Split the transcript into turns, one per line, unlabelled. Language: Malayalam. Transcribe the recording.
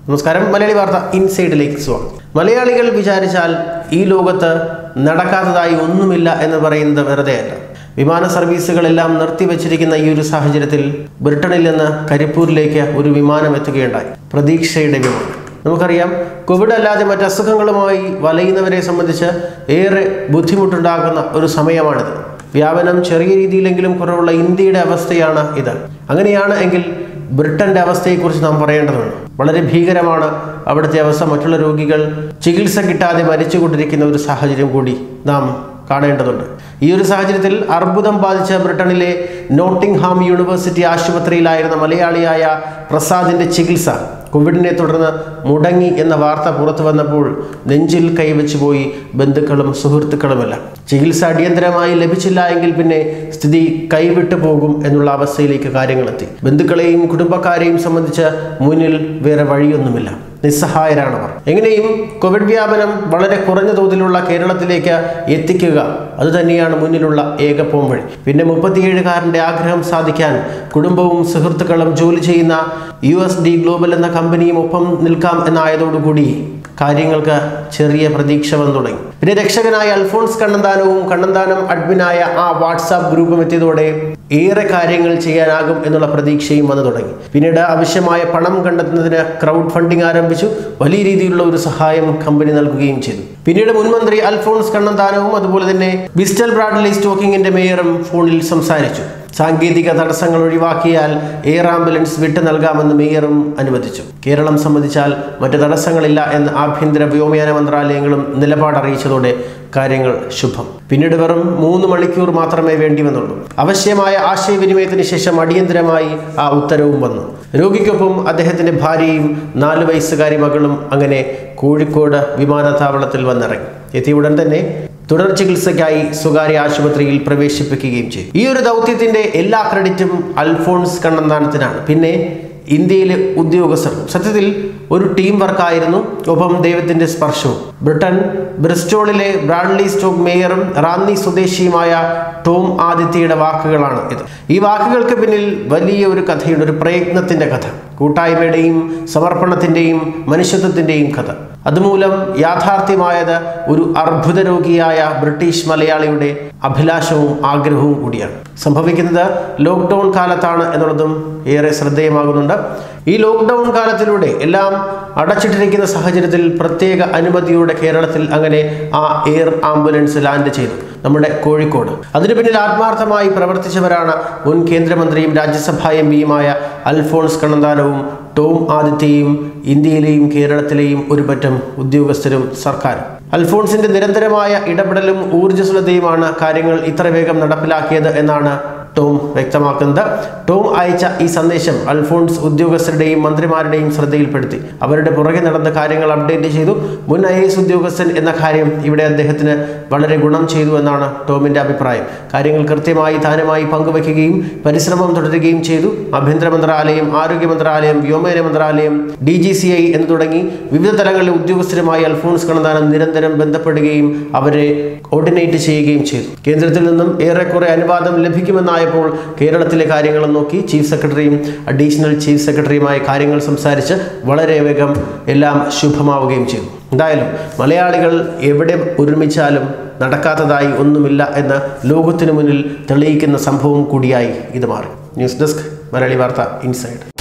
നമസ്കാരം മലയാളി വാർത്ത ഇൻസൈഡിലേക്ക് സ്വാഗതം മലയാളികൾ വിചാരിച്ചാൽ ഈ ലോകത്ത് നടക്കാത്തതായി ഒന്നുമില്ല എന്ന് പറയുന്നത് വെറുതെയല്ല വിമാന സർവീസുകളെല്ലാം നിർത്തിവച്ചിരിക്കുന്ന ഈ ഒരു സാഹചര്യത്തിൽ ബ്രിട്ടനിൽ നിന്ന് കരിപ്പൂരിലേക്ക് ഒരു വിമാനം എത്തുകയുണ്ടായി പ്രതീക്ഷയുടെ വിമാനം നമുക്കറിയാം കോവിഡ് അല്ലാതെ മറ്റ് അസുഖങ്ങളുമായി വലയുന്നവരെ സംബന്ധിച്ച് ഏറെ ബുദ്ധിമുട്ടുണ്ടാകുന്ന ഒരു സമയമാണിത് വ്യാപനം ചെറിയ രീതിയിലെങ്കിലും കുറവുള്ള ഇന്ത്യയുടെ അവസ്ഥയാണ് ഇത് അങ്ങനെയാണ് എങ്കിൽ ബ്രിട്ടന്റെ അവസ്ഥയെക്കുറിച്ച് നാം പറയേണ്ടതുണ്ട് വളരെ ഭീകരമാണ് അവിടുത്തെ അവസ്ഥ മറ്റുള്ള രോഗികൾ ചികിത്സ കിട്ടാതെ മരിച്ചുകൊണ്ടിരിക്കുന്ന ഒരു സാഹചര്യം കൂടി നാം കാണേണ്ടതുണ്ട് ഈ ഒരു സാഹചര്യത്തിൽ അർബുദം ബാധിച്ച ബ്രിട്ടനിലെ നോട്ടിംഗ്ഹാം യൂണിവേഴ്സിറ്റി ആശുപത്രിയിലായിരുന്ന മലയാളിയായ പ്രസാദിന്റെ ചികിത്സ കോവിഡിനെ തുടർന്ന് മുടങ്ങി എന്ന വാർത്ത പുറത്തു വന്നപ്പോൾ നെഞ്ചിൽ കൈവച്ചു പോയി ബന്ധുക്കളും സുഹൃത്തുക്കളുമെല്ലാം ചികിത്സ അടിയന്തരമായി ലഭിച്ചില്ല എങ്കിൽ പിന്നെ സ്ഥിതി കൈവിട്ടു പോകും എന്നുള്ള അവസ്ഥയിലേക്ക് കാര്യങ്ങളെത്തി ബന്ധുക്കളെയും കുടുംബക്കാരെയും സംബന്ധിച്ച് മുന്നിൽ വേറെ വഴിയൊന്നുമില്ല നിസ്സഹായരാണവർ എങ്ങനെയും കോവിഡ് വ്യാപനം വളരെ കുറഞ്ഞ തോതിലുള്ള കേരളത്തിലേക്ക് എത്തിക്കുക അതുതന്നെയാണ് മുന്നിലുള്ള ഏക പോംവഴി പിന്നെ മുപ്പത്തിയേഴുകാരൻ്റെ ആഗ്രഹം സാധിക്കാൻ കുടുംബവും സുഹൃത്തുക്കളും ജോലി ചെയ്യുന്ന യു എസ് ഡി ഗ്ലോബൽ എന്ന കമ്പനിയും ഒപ്പം നിൽക്കാം എന്നായതോടുകൂടി കാര്യങ്ങൾക്ക് ചെറിയ പ്രതീക്ഷ വന്നു തുടങ്ങി പിന്നെ രക്ഷകനായ അൽഫോൺസ് കണ്ണന്താനവും കണ്ണന്താനം അഡ്മിനായ ആ വാട്സാപ്പ് ഗ്രൂപ്പും എത്തിയതോടെ ഏറെ കാര്യങ്ങൾ ചെയ്യാനാകും എന്നുള്ള പ്രതീക്ഷയും വന്നു തുടങ്ങി പിന്നീട് ആവശ്യമായ പണം കണ്ടെത്തുന്നതിന് ക്രൗഡ് ഫണ്ടിംഗ് ആരംഭിച്ചു വലിയ രീതിയിലുള്ള ഒരു സഹായം കമ്പനി നൽകുകയും ചെയ്തു പിന്നീട് മുൻമന്ത്രി അൽഫോൺസ് കണ്ണന്താനവും അതുപോലെ തന്നെ ബിസ്റ്റൽ ബ്രാഡ്ലി സ്റ്റോക്കിങ്ങിന്റെ മേയറും ഫോണിൽ സംസാരിച്ചു സാങ്കേതിക തടസ്സങ്ങൾ ഒഴിവാക്കിയാൽ എയർ ആംബുലൻസ് വിട്ടു നൽകാമെന്ന് മേയറും അനുവദിച്ചു കേരളം സംബന്ധിച്ചാൽ മറ്റ് തടസ്സങ്ങളില്ല എന്ന് ആഭ്യന്തര വ്യോമയാന മന്ത്രാലയങ്ങളും നിലപാട് അറിയിച്ചതോടെ കാര്യങ്ങൾ ശുഭം പിന്നീട് വെറും മൂന്ന് മണിക്കൂർ മാത്രമേ വേണ്ടി വന്നുള്ളൂ ആവശ്യമായ ആശയവിനിമയത്തിന് ശേഷം അടിയന്തരമായി ആ ഉത്തരവും വന്നു രോഗിക്കൊപ്പം അദ്ദേഹത്തിന്റെ ഭാര്യയും നാല് വയസ്സുകാരി മകളും അങ്ങനെ കോഴിക്കോട് വിമാനത്താവളത്തിൽ വന്നിറങ്ങി എത്തിയ ഉടൻ തന്നെ തുടർ ചികിത്സയ്ക്കായി സ്വകാര്യ ആശുപത്രിയിൽ പ്രവേശിപ്പിക്കുകയും ചെയ്തു ഈ ഒരു ദൗത്യത്തിന്റെ എല്ലാ ക്രെഡിറ്റും അൽഫോൺസ് കണ്ണന്താനത്തിനാണ് പിന്നെ ഇന്ത്യയിലെ ഉദ്യോഗസ്ഥർക്കും സത്യത്തിൽ ഒരു ടീം വർക്കായിരുന്നു ഒപ്പം ദൈവത്തിന്റെ സ്പർശവും ബ്രിട്ടൻ ബ്രിസ്റ്റോളിലെ ബ്രാഡ്ലി സ്റ്റോക്ക് മേയറും റാന്നി സ്വദേശിയുമായ ടോം ആദിത്യയുടെ വാക്കുകളാണ് ഇത് ഈ വാക്കുകൾക്ക് പിന്നിൽ വലിയ ഒരു കഥയുണ്ട് ഒരു പ്രയത്നത്തിന്റെ കഥ കൂട്ടായ്മയുടെയും സമർപ്പണത്തിന്റെയും മനുഷ്യത്വത്തിന്റെയും കഥ അതുമൂലം യാഥാർത്ഥ്യമായത് ഒരു അർബുദ രോഗിയായ ബ്രിട്ടീഷ് മലയാളിയുടെ അഭിലാഷവും ആഗ്രഹവും കൂടിയാണ് സംഭവിക്കുന്നത് ലോക്ക്ഡൗൺ കാലത്താണ് എന്നുള്ളതും ഏറെ ശ്രദ്ധേയമാകുന്നുണ്ട് ഈ ലോക്ക്ഡൗൺ കാലത്തിലൂടെ എല്ലാം അടച്ചിട്ടിരിക്കുന്ന സാഹചര്യത്തിൽ പ്രത്യേക അനുമതിയോടെ കേരളത്തിൽ അങ്ങനെ ആ എയർ ആംബുലൻസ് ലാൻഡ് ചെയ്തു നമ്മുടെ കോഴിക്കോട് അതിനു പിന്നിൽ ആത്മാർത്ഥമായി പ്രവർത്തിച്ചവരാണ് മുൻ കേന്ദ്രമന്ത്രിയും രാജ്യസഭാ എം പിയുമായ അൽഫോൺസ് കണ്ണന്താനവും ടോം ആദിത്യയും ഇന്ത്യയിലെയും കേരളത്തിലെയും ഒരു പറ്റം ഉദ്യോഗസ്ഥരും സർക്കാരും അൽഫോൺസിന്റെ നിരന്തരമായ ഇടപെടലും ഊർജ്ജസ്വലതയുമാണ് കാര്യങ്ങൾ ഇത്ര വേഗം നടപ്പിലാക്കിയത് എന്നാണ് ടോം വ്യക്തമാക്കുന്നത് ടോം അയച്ച ഈ സന്ദേശം അൽഫോൺസ് ഉദ്യോഗസ്ഥരുടെയും മന്ത്രിമാരുടെയും ശ്രദ്ധയിൽപ്പെടുത്തി അവരുടെ പുറകെ നടന്ന കാര്യങ്ങൾ അപ്ഡേറ്റ് ചെയ്തു മുൻ ഐ എസ് ഉദ്യോഗസ്ഥൻ എന്ന കാര്യം ഇവിടെ അദ്ദേഹത്തിന് വളരെ ഗുണം ചെയ്തു എന്നാണ് ടോമിന്റെ അഭിപ്രായം കാര്യങ്ങൾ കൃത്യമായി താനുമായി പങ്കുവയ്ക്കുകയും പരിശ്രമം തുടരുകയും ചെയ്തു ആഭ്യന്തര മന്ത്രാലയം ആരോഗ്യ മന്ത്രാലയം വ്യോമയാന മന്ത്രാലയം ഡി ജി സി ഐ എന്ന് തുടങ്ങി വിവിധ തലങ്ങളിലെ ഉദ്യോഗസ്ഥരുമായി അൽഫോൺസ് കണ്ണന്താനം നിരന്തരം ബന്ധപ്പെടുകയും അവരെ കോർഡിനേറ്റ് ചെയ്യുകയും ചെയ്തു കേന്ദ്രത്തിൽ നിന്നും ഏറെക്കുറെ അനുവാദം ലഭിക്കുമെന്നായപ്പോൾ കേരളത്തിലെ കാര്യങ്ങളും നോക്കി ചീഫ് സെക്രട്ടറിയും അഡീഷണൽ ചീഫ് സെക്രട്ടറിയുമായി കാര്യങ്ങൾ സംസാരിച്ച് വളരെ വേഗം എല്ലാം ശുഭമാവുകയും ചെയ്തു എന്തായാലും മലയാളികൾ എവിടെ ഒരുമിച്ചാലും നടക്കാത്തതായി ഒന്നുമില്ല എന്ന് ലോകത്തിനു മുന്നിൽ തെളിയിക്കുന്ന സംഭവം കൂടിയായി ഇത് മാറി ന്യൂസ് ഡെസ്ക് മലയാളി വാർത്ത ഇൻസൈഡ്